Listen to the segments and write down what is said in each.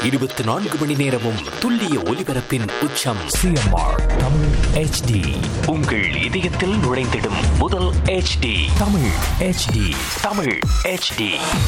இருபத்தி நான்கு மணி நேரமும் துல்லிய ஒலிபரப்பின் உச்சம் சிஎம்ஆர் தமிழ் ஹெச்டி உங்கள் இதயத்தில் நுழைந்திடும் முதல் HD Tamil HD Tamil HD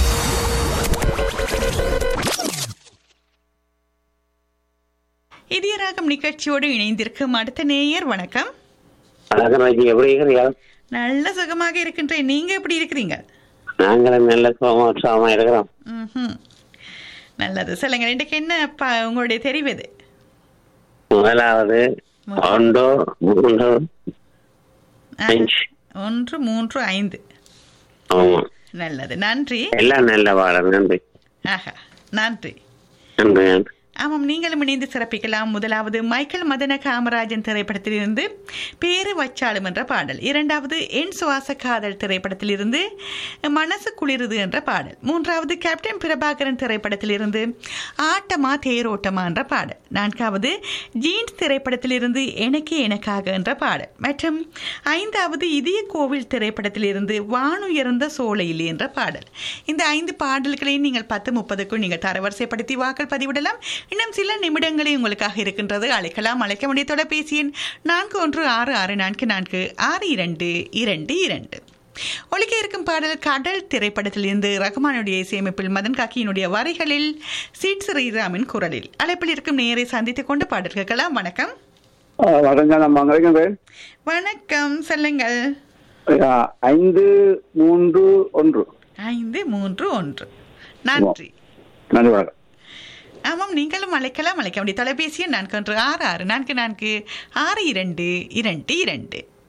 இதயராகம் நிகழ்ச்சியோடு இணைந்திருக்கும் அடுத்த நேயர் வணக்கம் வணக்கம் ராஜி எப்படி இருக்கிறீங்க நல்ல சுகமாக இருக்கின்றேன் நீங்க எப்படி இருக்கிறீங்க நாங்களும் நல்ல சோமா சோமா இருக்கிறோம் ம்ஹும். நல்லது சொல்லுங்க இன்றைக்கு என்ன ப- உங்களுடைய தெரிவது முதலாவது ஒன்று மூன்று அஞ்சு ஒன்று மூன்று ஐந்து ஆமா நல்லது நன்றி எல்லாம் நல்ல பாடம் நன்றி ஆஹா நன்றி நன்றி நன்றி ஆமாம் நீங்களும் இணைந்து சிறப்பிக்கலாம் முதலாவது மைக்கேல் மதன காமராஜன் திரைப்படத்திலிருந்து பேரு வச்சாலும் என்ற பாடல் இரண்டாவது என் சுவாச காதல் திரைப்படத்திலிருந்து மனசு குளிருது என்ற பாடல் மூன்றாவது கேப்டன் பிரபாகரன் திரைப்படத்திலிருந்து ஆட்டமா தேரோட்டமா என்ற பாடல் நான்காவது ஜீன்ஸ் திரைப்படத்திலிருந்து எனக்கே எனக்காக என்ற பாடல் மற்றும் ஐந்தாவது இதய கோவில் திரைப்படத்திலிருந்து வானுயர்ந்த சோலையில் என்ற பாடல் இந்த ஐந்து பாடல்களையும் நீங்கள் பத்து முப்பதுக்குள் நீங்கள் தரவரிசைப்படுத்தி வாக்கள் பதிவிடலாம் இன்னும் சில நிமிடங்களே உங்களுக்காக இருக்கின்றது அழைக்கலாம் அழைக்க வேண்டிய தொலைபேசி எண் நான்கு ஒன்று ஆறு ஆறு நான்கு நான்கு ஆறு இரண்டு இரண்டு இரண்டு ஒலிக்க இருக்கும் பாடல் கடல் திரைப்படத்திலிருந்து ரகுமானுடைய இசையமைப்பில் மதன் காக்கியினுடைய வரிகளில் சீட் ஸ்ரீராமின் குரலில் அழைப்பில் இருக்கும் நேரை சந்தித்துக் கொண்டு பாடல் கேட்கலாம் வணக்கம் வணக்கம் நம்ம அங்க இருக்கிறேன் வணக்கம் சொல்லுங்கள் ஐந்து மூன்று ஒன்று ஐந்து மூன்று ஒன்று நன்றி நன்றி வணக்கம் ஆமாம் நீங்களும் அழைக்கலாம் அழைக்க வேண்டிய தொலைபேசி எண் நான்கு ஒன்று ஆறு ஆறு நான்கு நான்கு ஆறு இரண்டு இரண்டு இரண்டு